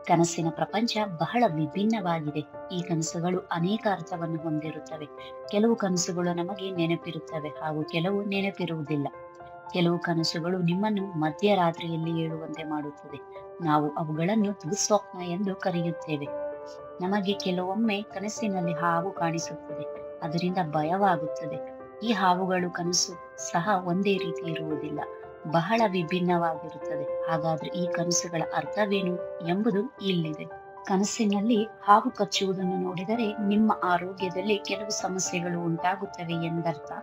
ಕನಸಿನ ಪ್ರಪಂಚ ಬಹಳ ವಿಭಿನ್ನವಾಗಿದೆ ಈ ಕನಸುಗಳು ಅನೇಕ ಅರ್ಥವನ್ನು ಹೊಂದಿರುತ್ತವೆ ಕೆಲವು ಕನಸುಗಳು ನಮಗೆ ನೆನಪಿರುತ್ತವೆ ಹಾಗೂ ಕೆಲವು ನೆನಪಿರುವುದಿಲ್ಲ ಕೆಲವು ಕನಸುಗಳು ನಿಮ್ಮನ್ನು ಮಧ್ಯರಾತ್ರಿಯಲ್ಲಿ ಏಳುವಂತೆ ಮಾಡುತ್ತದೆ ನಾವು ಅವುಗಳನ್ನು ದುಸ್ವಪ್ನ ಎಂದು ಕರೆಯುತ್ತೇವೆ ನಮಗೆ ಕೆಲವೊಮ್ಮೆ ಕನಸಿನಲ್ಲಿ ಹಾವು ಕಾಣಿಸುತ್ತದೆ ಅದರಿಂದ ಭಯವಾಗುತ್ತದೆ ಈ ಹಾವುಗಳು ಕನಸು ಸಹ ಒಂದೇ ರೀತಿ ಇರುವುದಿಲ್ಲ ಬಹಳ ವಿಭಿನ್ನವಾಗಿರುತ್ತದೆ ಹಾಗಾದ್ರೆ ಈ ಕನಸುಗಳ ಅರ್ಥವೇನು ಎಂಬುದು ಇಲ್ಲಿದೆ ಕನಸಿನಲ್ಲಿ ಹಾವು ಕಚ್ಚುವುದನ್ನು ನೋಡಿದರೆ ನಿಮ್ಮ ಆರೋಗ್ಯದಲ್ಲಿ ಕೆಲವು ಸಮಸ್ಯೆಗಳು ಉಂಟಾಗುತ್ತವೆ ಎಂದರ್ಥ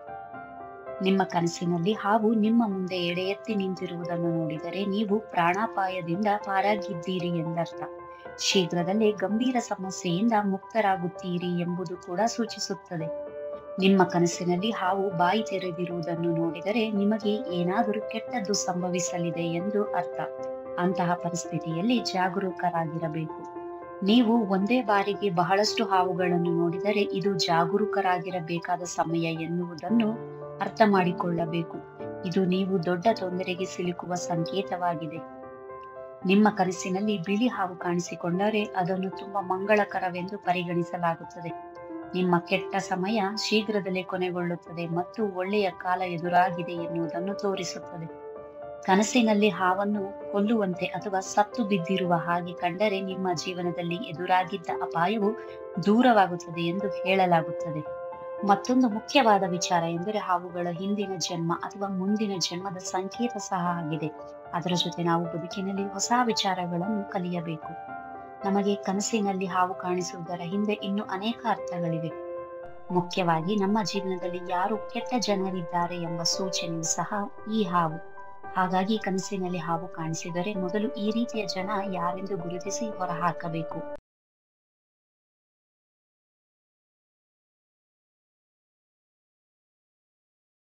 ನಿಮ್ಮ ಕನಸಿನಲ್ಲಿ ಹಾವು ನಿಮ್ಮ ಮುಂದೆ ಎಡೆ ಎತ್ತಿ ನಿಂತಿರುವುದನ್ನು ನೋಡಿದರೆ ನೀವು ಪ್ರಾಣಾಪಾಯದಿಂದ ಪಾರಾಗಿದ್ದೀರಿ ಎಂದರ್ಥ ಶೀಘ್ರದಲ್ಲೇ ಗಂಭೀರ ಸಮಸ್ಯೆಯಿಂದ ಮುಕ್ತರಾಗುತ್ತೀರಿ ಎಂಬುದು ಕೂಡ ಸೂಚಿಸುತ್ತದೆ ನಿಮ್ಮ ಕನಸಿನಲ್ಲಿ ಹಾವು ಬಾಯಿ ತೆರೆದಿರುವುದನ್ನು ನೋಡಿದರೆ ನಿಮಗೆ ಏನಾದರೂ ಕೆಟ್ಟದ್ದು ಸಂಭವಿಸಲಿದೆ ಎಂದು ಅರ್ಥ ಅಂತಹ ಪರಿಸ್ಥಿತಿಯಲ್ಲಿ ಜಾಗರೂಕರಾಗಿರಬೇಕು ನೀವು ಒಂದೇ ಬಾರಿಗೆ ಬಹಳಷ್ಟು ಹಾವುಗಳನ್ನು ನೋಡಿದರೆ ಇದು ಜಾಗರೂಕರಾಗಿರಬೇಕಾದ ಸಮಯ ಎನ್ನುವುದನ್ನು ಅರ್ಥ ಮಾಡಿಕೊಳ್ಳಬೇಕು ಇದು ನೀವು ದೊಡ್ಡ ತೊಂದರೆಗೆ ಸಿಲುಕುವ ಸಂಕೇತವಾಗಿದೆ ನಿಮ್ಮ ಕನಸಿನಲ್ಲಿ ಬಿಳಿ ಹಾವು ಕಾಣಿಸಿಕೊಂಡರೆ ಅದನ್ನು ತುಂಬಾ ಮಂಗಳಕರವೆಂದು ಪರಿಗಣಿಸಲಾಗುತ್ತದೆ ನಿಮ್ಮ ಕೆಟ್ಟ ಸಮಯ ಶೀಘ್ರದಲ್ಲೇ ಕೊನೆಗೊಳ್ಳುತ್ತದೆ ಮತ್ತು ಒಳ್ಳೆಯ ಕಾಲ ಎದುರಾಗಿದೆ ಎನ್ನುವುದನ್ನು ತೋರಿಸುತ್ತದೆ ಕನಸಿನಲ್ಲಿ ಹಾವನ್ನು ಕೊಲ್ಲುವಂತೆ ಅಥವಾ ಸತ್ತು ಬಿದ್ದಿರುವ ಹಾಗೆ ಕಂಡರೆ ನಿಮ್ಮ ಜೀವನದಲ್ಲಿ ಎದುರಾಗಿದ್ದ ಅಪಾಯವು ದೂರವಾಗುತ್ತದೆ ಎಂದು ಹೇಳಲಾಗುತ್ತದೆ ಮತ್ತೊಂದು ಮುಖ್ಯವಾದ ವಿಚಾರ ಎಂದರೆ ಹಾವುಗಳ ಹಿಂದಿನ ಜನ್ಮ ಅಥವಾ ಮುಂದಿನ ಜನ್ಮದ ಸಂಕೇತ ಸಹ ಆಗಿದೆ ಅದರ ಜೊತೆ ನಾವು ಬದುಕಿನಲ್ಲಿ ಹೊಸ ವಿಚಾರಗಳನ್ನು ಕಲಿಯಬೇಕು ನಮಗೆ ಕನಸಿನಲ್ಲಿ ಹಾವು ಕಾಣಿಸುವುದರ ಹಿಂದೆ ಇನ್ನೂ ಅನೇಕ ಅರ್ಥಗಳಿವೆ ಮುಖ್ಯವಾಗಿ ನಮ್ಮ ಜೀವನದಲ್ಲಿ ಯಾರು ಕೆಟ್ಟ ಜನರಿದ್ದಾರೆ ಎಂಬ ಸೂಚನೆಯು ಸಹ ಈ ಹಾವು ಹಾಗಾಗಿ ಕನಸಿನಲ್ಲಿ ಹಾವು ಕಾಣಿಸಿದರೆ ಮೊದಲು ಈ ರೀತಿಯ ಜನ ಯಾರೆಂದು ಗುರುತಿಸಿ ಹೊರಹಾಕಬೇಕು